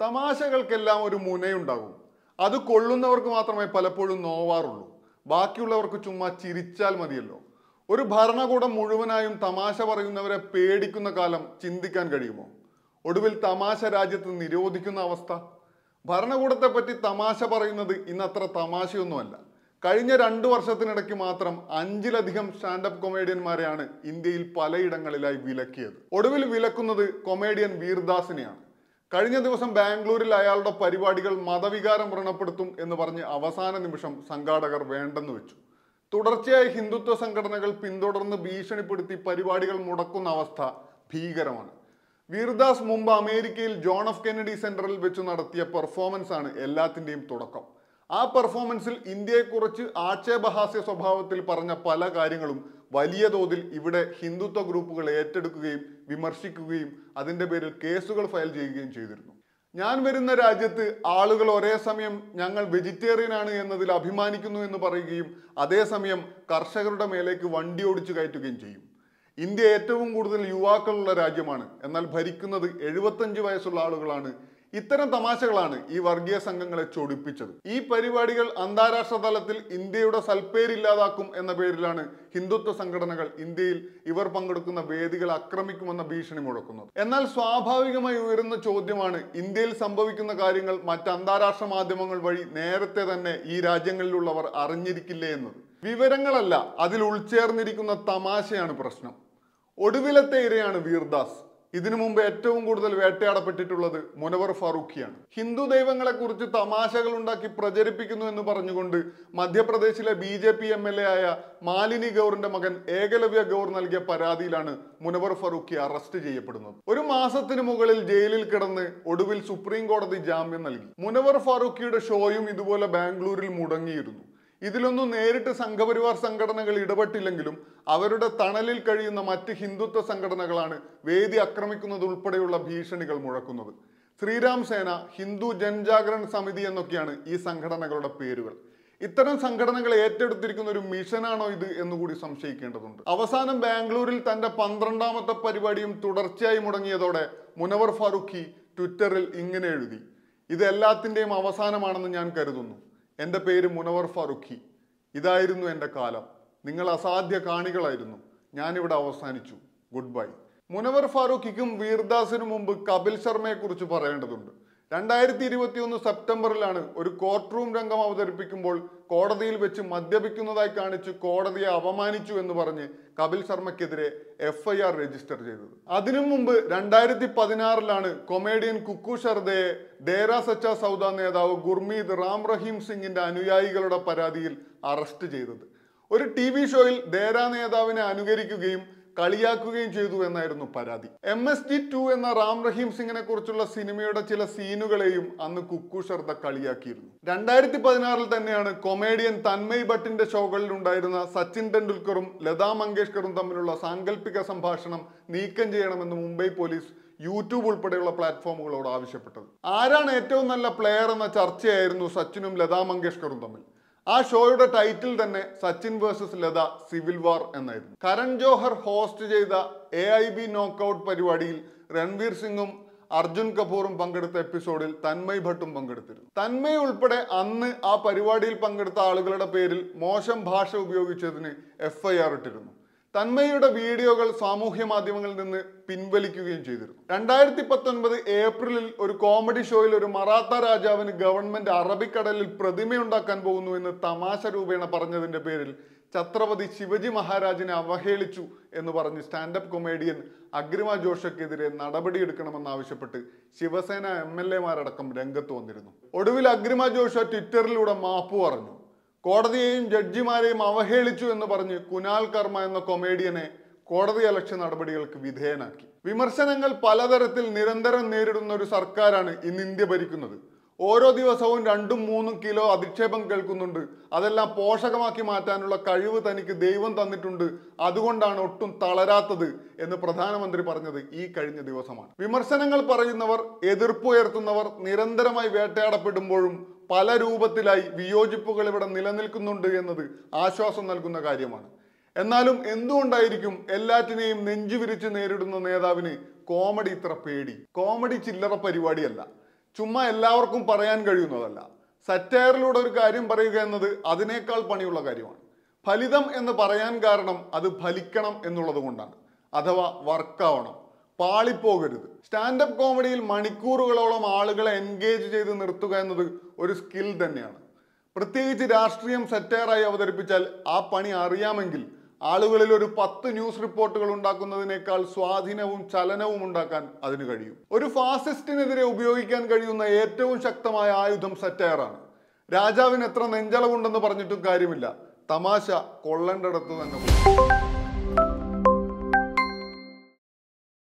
തമാശകൾക്കെല്ലാം ഒരു മുനയുണ്ടാകും അത് കൊള്ളുന്നവർക്ക് മാത്രമേ പലപ്പോഴും നോവാറുള്ളൂ ബാക്കിയുള്ളവർക്ക് ചുമ്മാ ചിരിച്ചാൽ മതിയല്ലോ ഒരു ഭരണകൂടം മുഴുവനായും തമാശ പറയുന്നവരെ പേടിക്കുന്ന കാലം ചിന്തിക്കാൻ കഴിയുമോ ഒടുവിൽ തമാശ രാജ്യത്ത് നിരോധിക്കുന്ന അവസ്ഥ ഭരണകൂടത്തെ പറ്റി തമാശ പറയുന്നത് ഇന്നത്ര തമാശയൊന്നുമല്ല കഴിഞ്ഞ രണ്ടു വർഷത്തിനിടയ്ക്ക് മാത്രം അഞ്ചിലധികം സ്റ്റാൻഡപ്പ് കൊമേഡിയന്മാരെയാണ് ഇന്ത്യയിൽ പലയിടങ്ങളിലായി വിലക്കിയത് ഒടുവിൽ വിലക്കുന്നത് കൊമേഡിയൻ വീർദാസിനെയാണ് കഴിഞ്ഞ ദിവസം ബാംഗ്ലൂരിൽ അയാളുടെ പരിപാടികൾ മതവികാരം വ്രണപ്പെടുത്തും എന്ന് പറഞ്ഞ് അവസാന നിമിഷം സംഘാടകർ വേണ്ടെന്ന് വെച്ചു തുടർച്ചയായി ഹിന്ദുത്വ സംഘടനകൾ പിന്തുടർന്ന് ഭീഷണിപ്പെടുത്തി പരിപാടികൾ മുടക്കുന്ന അവസ്ഥ ഭീകരമാണ് വീർദാസ് മുമ്പ് അമേരിക്കയിൽ ജോൺ എഫ് കെന്നഡി സെന്ററിൽ വെച്ച് നടത്തിയ പെർഫോമൻസ് ആണ് എല്ലാത്തിന്റെയും തുടക്കം ആ പെർഫോമൻസിൽ ഇന്ത്യയെക്കുറിച്ച് ആക്ഷേപഹാസ്യ സ്വഭാവത്തിൽ പറഞ്ഞ പല കാര്യങ്ങളും വലിയ തോതിൽ ഇവിടെ ഹിന്ദുത്വ ഗ്രൂപ്പുകൾ ഏറ്റെടുക്കുകയും വിമർശിക്കുകയും അതിന്റെ പേരിൽ കേസുകൾ ഫയൽ ചെയ്യുകയും ചെയ്തിരുന്നു ഞാൻ വരുന്ന രാജ്യത്ത് ആളുകൾ ഒരേ സമയം ഞങ്ങൾ വെജിറ്റേറിയൻ ആണ് എന്നതിൽ അഭിമാനിക്കുന്നു എന്ന് പറയുകയും അതേസമയം കർഷകരുടെ മേലേക്ക് വണ്ടി ഓടിച്ചു കയറ്റുകയും ചെയ്യും ഇന്ത്യ ഏറ്റവും കൂടുതൽ യുവാക്കളുള്ള രാജ്യമാണ് എന്നാൽ ഭരിക്കുന്നത് എഴുപത്തഞ്ച് വയസ്സുള്ള ആളുകളാണ് ഇത്തരം തമാശകളാണ് ഈ വർഗീയ സംഘങ്ങളെ ചൊടിപ്പിച്ചത് ഈ പരിപാടികൾ അന്താരാഷ്ട്ര തലത്തിൽ ഇന്ത്യയുടെ സൽപ്പേരില്ലാതാക്കും എന്ന പേരിലാണ് ഹിന്ദുത്വ സംഘടനകൾ ഇന്ത്യയിൽ ഇവർ പങ്കെടുക്കുന്ന വേദികൾ ആക്രമിക്കുമെന്ന ഭീഷണി മുഴക്കുന്നത് എന്നാൽ സ്വാഭാവികമായി ഉയരുന്ന ചോദ്യമാണ് ഇന്ത്യയിൽ സംഭവിക്കുന്ന കാര്യങ്ങൾ മറ്റ് അന്താരാഷ്ട്ര മാധ്യമങ്ങൾ വഴി നേരത്തെ തന്നെ ഈ രാജ്യങ്ങളിലുള്ളവർ അറിഞ്ഞിരിക്കില്ലേ എന്നത് വിവരങ്ങളല്ല അതിൽ ഉൾച്ചേർന്നിരിക്കുന്ന തമാശയാണ് പ്രശ്നം ഒടുവിലത്തെ ഇരയാണ് വീർദാസ് ഇതിനു മുമ്പ് ഏറ്റവും കൂടുതൽ വേട്ടയാടപ്പെട്ടിട്ടുള്ളത് മുനവർ ഫാറൂഖിയാണ് ഹിന്ദു ദൈവങ്ങളെ കുറിച്ച് തമാശകൾ ഉണ്ടാക്കി പ്രചരിപ്പിക്കുന്നു എന്ന് പറഞ്ഞുകൊണ്ട് മധ്യപ്രദേശിലെ B J P M L A ആയ മാലിനി ഗൗറിന്റെ മകൻ ഏകലവ്യ ഗൗർ നൽകിയ പരാതിയിലാണ് മുനവർ ഫറൂഖി അറസ്റ്റ് ചെയ്യപ്പെടുന്നത് ഒരു മാസത്തിന് മുകളിൽ ജയിലിൽ കിടന്ന് ഒടുവിൽ സുപ്രീം കോടതി ജാമ്യം നൽകി മുനവർ ഫാറൂഖിയുടെ ഷോയും ഇതുപോലെ ബാംഗ്ലൂരിൽ മുടങ്ങിയിരുന്നു ഇതിലൊന്നും നേരിട്ട് സംഘപരിവാർ സംഘടനകൾ ഇടപെട്ടില്ലെങ്കിലും അവരുടെ തണലിൽ കഴിയുന്ന മറ്റ് ഹിന്ദുത്വ സംഘടനകളാണ് വേദി ആക്രമിക്കുന്നത് ഉൾപ്പെടെയുള്ള ഭീഷണികൾ മുഴക്കുന്നത് ശ്രീരാം സേന ഹിന്ദു ജൻജാഗരൺ സമിതി എന്നൊക്കെയാണ് ഈ സംഘടനകളുടെ പേരുകൾ ഇത്തരം സംഘടനകൾ ഏറ്റെടുത്തിരിക്കുന്ന ഒരു മിഷനാണോ ഇത് എന്നുകൂടി സംശയിക്കേണ്ടതുണ്ട് അവസാനം ബാംഗ്ലൂരിൽ തന്റെ പന്ത്രണ്ടാമത്തെ പരിപാടിയും തുടർച്ചയായി മുടങ്ങിയതോടെ മുനവർ ഫാറൂഖി ട്വിറ്ററിൽ ഇങ്ങനെ എഴുതി ഇത് എല്ലാത്തിൻ്റെയും അവസാനമാണെന്ന് ഞാൻ കരുതുന്നു എൻ്റെ പേര് മുനവർ ഫാറൂഖി ഇതായിരുന്നു എൻ്റെ കാലം നിങ്ങൾ അസാധ്യ കാണികളായിരുന്നു ഞാനിവിടെ അവസാനിച്ചു ഗുഡ് ബൈ മുനവർ ഫാറൂഖിക്കും വീർദാസിനും മുമ്പ് കപിൽ ശർമ്മയെ കുറിച്ച് പറയേണ്ടതുണ്ട് രണ്ടായിരത്തി ഇരുപത്തി ഒന്ന് സെപ്റ്റംബറിലാണ് ഒരു കോർട്ട് റൂം രംഗം അവതരിപ്പിക്കുമ്പോൾ കോടതിയിൽ വെച്ച് മദ്യപിക്കുന്നതായി കാണിച്ച് കോടതിയെ അപമാനിച്ചു എന്ന് പറഞ്ഞ് കപിൽ ശർമ്മയ്ക്കെതിരെ എഫ് ഐ ആർ രജിസ്റ്റർ ചെയ്തത് അതിനു മുമ്പ് രണ്ടായിരത്തി പതിനാറിലാണ് കൊമേഡിയൻ കുക്കു ഷർദയെ ഡേര സച്ച സൗദ നേതാവ് ഗുർമീത് റാം റഹീം സിംഗിന്റെ അനുയായികളുടെ പരാതിയിൽ അറസ്റ്റ് ചെയ്തത് ഒരു ടി വി ഷോയിൽ ദേര നേതാവിനെ അനുകരിക്കുകയും കളിയാക്കുകയും ചെയ്തു എന്നായിരുന്നു പരാതി എം എസ് ജി ടു എന്ന റാം റഹീം സിംഗിനെ കുറിച്ചുള്ള സിനിമയുടെ ചില സീനുകളെയും അന്ന് കുക്കു ശർദ കളിയാക്കിയിരുന്നു രണ്ടായിരത്തി പതിനാറിൽ തന്നെയാണ് കൊമേഡിയൻ തന്മയ് ഭട്ടിന്റെ ഷോകളിൽ ഉണ്ടായിരുന്ന സച്ചിൻ ടെണ്ടുൽക്കറും ലതാ മങ്കേഷ്കറും തമ്മിലുള്ള സാങ്കല്പിക സംഭാഷണം നീക്കം ചെയ്യണമെന്ന് മുംബൈ പോലീസ് യൂട്യൂബ് ഉൾപ്പെടെയുള്ള പ്ലാറ്റ്ഫോമുകളോട് ആവശ്യപ്പെട്ടത് ആരാണ് ഏറ്റവും നല്ല പ്ലെയർ എന്ന ചർച്ചയായിരുന്നു സച്ചിനും ലതാ മങ്കേഷ്കറും തമ്മിൽ ആ ഷോയുടെ ടൈറ്റിൽ തന്നെ Sachin versus Lata civil war എന്നായിരുന്നു കരൺ ജോഹർ ഹോസ്റ്റ് ചെയ്ത എ ഐ ബി നോക്കൌട്ട് പരിപാടിയിൽ രൺവീർ സിംഗും അർജുൻ കപൂറും പങ്കെടുത്ത എപ്പിസോഡിൽ തന്മയ് ഭട്ടും പങ്കെടുത്തിരുന്നു തന്മയ് ഉൾപ്പെടെ അന്ന് ആ പരിപാടിയിൽ പങ്കെടുത്ത ആളുകളുടെ പേരിൽ മോശം ഭാഷ ഉപയോഗിച്ചതിന് എഫ് ഐ ആർ ഇട്ടിരുന്നു തന്മയുടെ വീഡിയോകൾ സാമൂഹ്യ മാധ്യമങ്ങളിൽ നിന്ന് പിൻവലിക്കുകയും ചെയ്തിരുന്നു രണ്ടായിരത്തി പത്തൊൻപത് ഏപ്രിലിൽ ഒരു കോമഡി ഷോയിൽ ഒരു മറാത്ത രാജാവിന് ഗവൺമെന്റ് അറബിക്കടലിൽ പ്രതിമയുണ്ടാക്കാൻ പോകുന്നു എന്ന് തമാശ രൂപേണ പറഞ്ഞതിന്റെ പേരിൽ ഛത്രപതി ശിവജി മഹാരാജിനെ അവഹേളിച്ചു എന്ന് പറഞ്ഞ് സ്റ്റാൻഡപ്പ് കൊമേഡിയൻ അഗ്രിമ ജോഷക്കെതിരെ നടപടിയെടുക്കണമെന്നാവശ്യപ്പെട്ട് ശിവസേന എം എൽ എമാരടക്കം രംഗത്ത് വന്നിരുന്നു ഒടുവിൽ അഗ്രിമ ജോഷ ട്വിറ്ററിലൂടെ മാപ്പ് പറഞ്ഞു കോടതിയെയും ജഡ്ജിമാരെയും അവഹേളിച്ചു എന്ന് പറഞ്ഞ് കുനാൽ കർമ്മ എന്ന കൊമേഡിയനെ കോടതി അലക്ഷ്യ നടപടികൾക്ക് വിധേയനാക്കി വിമർശനങ്ങൾ പലതരത്തിൽ നിരന്തരം നേരിടുന്ന ഒരു സർക്കാരാണ് ഇന്ന് ഇന്ത്യ ഭരിക്കുന്നത് ഓരോ ദിവസവും രണ്ടും മൂന്നും കിലോ അധിക്ഷേപം കേൾക്കുന്നുണ്ട് അതെല്ലാം പോഷകമാക്കി മാറ്റാനുള്ള കഴിവ് തനിക്ക് ദൈവം തന്നിട്ടുണ്ട് അതുകൊണ്ടാണ് ഒട്ടും തളരാത്തത് എന്ന് പ്രധാനമന്ത്രി പറഞ്ഞത് ഈ കഴിഞ്ഞ ദിവസമാണ് വിമർശനങ്ങൾ പറയുന്നവർ എതിർപ്പുയർത്തുന്നവർ നിരന്തരമായി വേട്ടയാടപ്പെടുമ്പോഴും പല രൂപത്തിലായി വിയോജിപ്പുകൾ ഇവിടെ നിലനിൽക്കുന്നുണ്ട് എന്നത് ആശ്വാസം നൽകുന്ന കാര്യമാണ് എന്നാലും എന്തുകൊണ്ടായിരിക്കും എല്ലാറ്റിനെയും നെഞ്ചുവിരിച്ച് നേരിടുന്ന നേതാവിന് കോമഡി ഇത്ര പേടി കോമഡി ചില്ലറ പരിപാടിയല്ല ചുമ്മാ എല്ലാവർക്കും പറയാൻ കഴിയുന്നതല്ല സറ്റയറിലൂടെ ഒരു കാര്യം പറയുക എന്നത് അതിനേക്കാൾ പണിയുള്ള കാര്യമാണ് ഫലിതം എന്ന് പറയാൻ കാരണം അത് ഫലിക്കണം എന്നുള്ളത് കൊണ്ടാണ് അഥവാ വർക്കാവണം പാളിപ്പോകരുത് സ്റ്റാൻഡപ്പ് കോമഡിയിൽ മണിക്കൂറുകളോളം ആളുകളെ എൻഗേജ് ചെയ്ത് നിർത്തുക എന്നത് ഒരു സ്കിൽ തന്നെയാണ് പ്രത്യേകിച്ച് രാഷ്ട്രീയം സെറ്റയറായി അവതരിപ്പിച്ചാൽ ആ പണി അറിയാമെങ്കിൽ ആളുകളിൽ ഒരു പത്ത് ന്യൂസ് റിപ്പോർട്ടുകൾ ഉണ്ടാക്കുന്നതിനേക്കാൾ സ്വാധീനവും ചലനവും ഉണ്ടാക്കാൻ അതിന് കഴിയും ഒരു ഫാസിസ്റ്റിനെതിരെ ഉപയോഗിക്കാൻ കഴിയുന്ന ഏറ്റവും ശക്തമായ ആയുധം സെറ്റയറാണ് രാജാവിന് എത്ര നെഞ്ചളവുണ്ടെന്ന് പറഞ്ഞിട്ടും കാര്യമില്ല തമാശ കൊള്ളേണ്ടടത്ത് തന്നെ പോകും